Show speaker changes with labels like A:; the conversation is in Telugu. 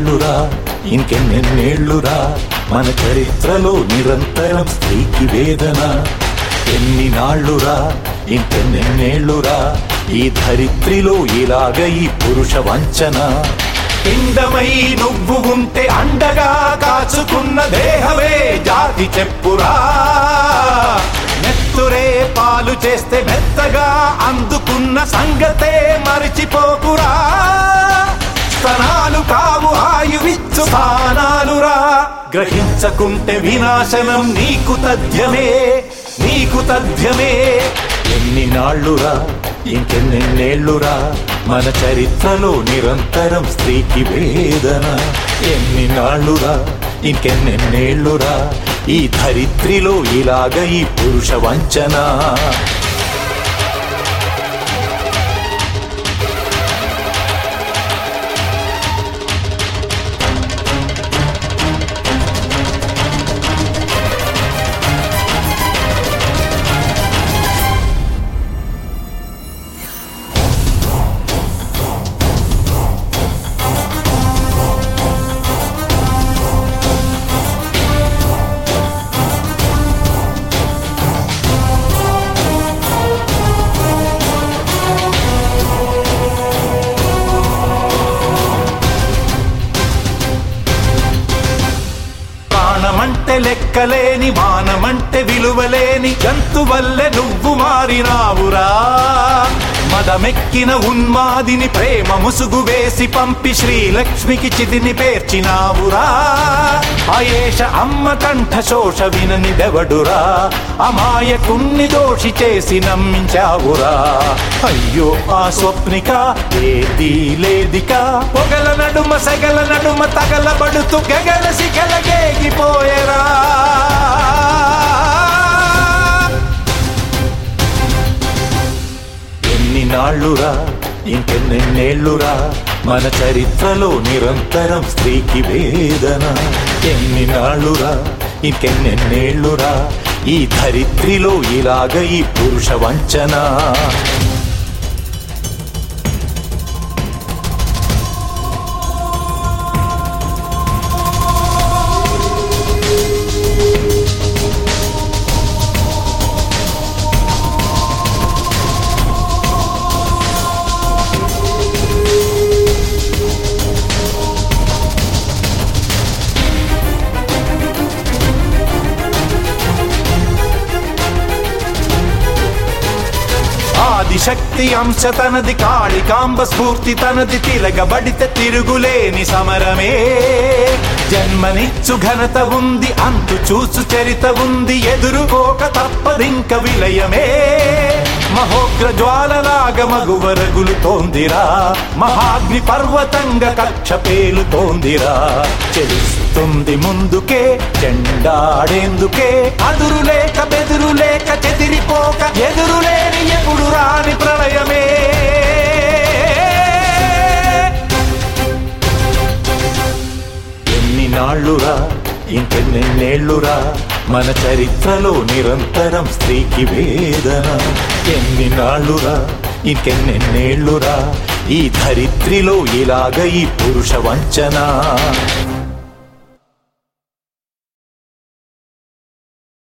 A: నాళ్ళురా ఇంకెన్నెన్నేళ్లురా మన చరిత్రలో నిరంతరం స్త్రీకి వేదన ఎన్ని నాళ్ళురా ఇంకెన్నెన్నేళ్లురా ఈ ధరిత్రిలో ఇలాగ ఈ పురుష వంచన పిండమై నువ్వు ఉంటే అండగా కాచుకున్న దేహమే జాతి చెప్పురా నెత్తురే పాలు చేస్తే మెత్తగా అందుకున్న సంగతే మరిచిపోకురా స్తనాలు కావు ఆయువిచ్చు స్థానాలురా గ్రహించకుంటే వినాశనం నీకు తథ్యమే నీకు తథ్యమే ఎన్ని నాళ్ళురా ఇంకెన్నెన్నేళ్లురా మన చరిత్రలో నిరంతరం స్త్రీకి వేదన ఎన్ని నాళ్ళురా ఇంకెన్నెన్నేళ్లురా ఈ ధరిత్రిలో ఇలాగ ఈ పురుష వంచన ప్రాణమంటే లెక్కలేని మానమంటే విలువలేని జంతువల్లే నువ్వు మారినావురా మదమెక్కిన ఉన్మాదిని ప్రేమ ముసుగు వేసి పంపి శ్రీలక్ష్మికి చితిని పేర్చినావురా అయేష అమ్మ కంఠ శోష వినని దెవడురా అమాయకుణ్ణి దోషి చేసి నమ్మించావురా అయ్యో ఆ స్వప్నిక ఏది లేదిక పొగల నడుమ సెగల నడుమ తగలబడుతూ గగలసి గెలగేగిపోయేరా ఎన్ని నాళ్ళురా ఇంకెన్నెన్నేళ్లురా మన చరిత్రలో నిరంతరం స్త్రీకి వేదన ఎన్ని నాళ్ళురా ఇంకెన్నెన్నేళ్లురా ఈ ధరిత్రిలో ఇలాగ ఈ పురుష వంచన ఆదిశక్తి అంశ తనది కాళికాంబ స్ఫూర్తి తనది తిరగబడితే తిరుగులేని సమరమే జన్మనిచ్చు ఘనత ఉంది అంతు చూసు చరిత ఉంది ఎదురుకోక తప్పదింక విలయమే మహోగ్ర జ్వాలలాగ మగువరగులుతోందిరా మహాగ్ని పర్వతంగా కక్ష పేలుతోందిరా చెలుస్తుంది ముందుకే చెండాడేందుకే అదురులేక బెదురులేక చెదిరిపోక ఎదురులేని ఎప్పుడు రాని ప్రళయమే ఎన్ని నాళ్ళురా ఇంకెన్నెన్నేళ్లురా మన చరిత్రలో నిరంతరం స్త్రీకి వేదన ఎన్ని నాళ్ళురా ఇంకెన్నెన్నేళ్లురా ఈ ధరిత్రిలో ఇలాగ ఈ పురుష వంచన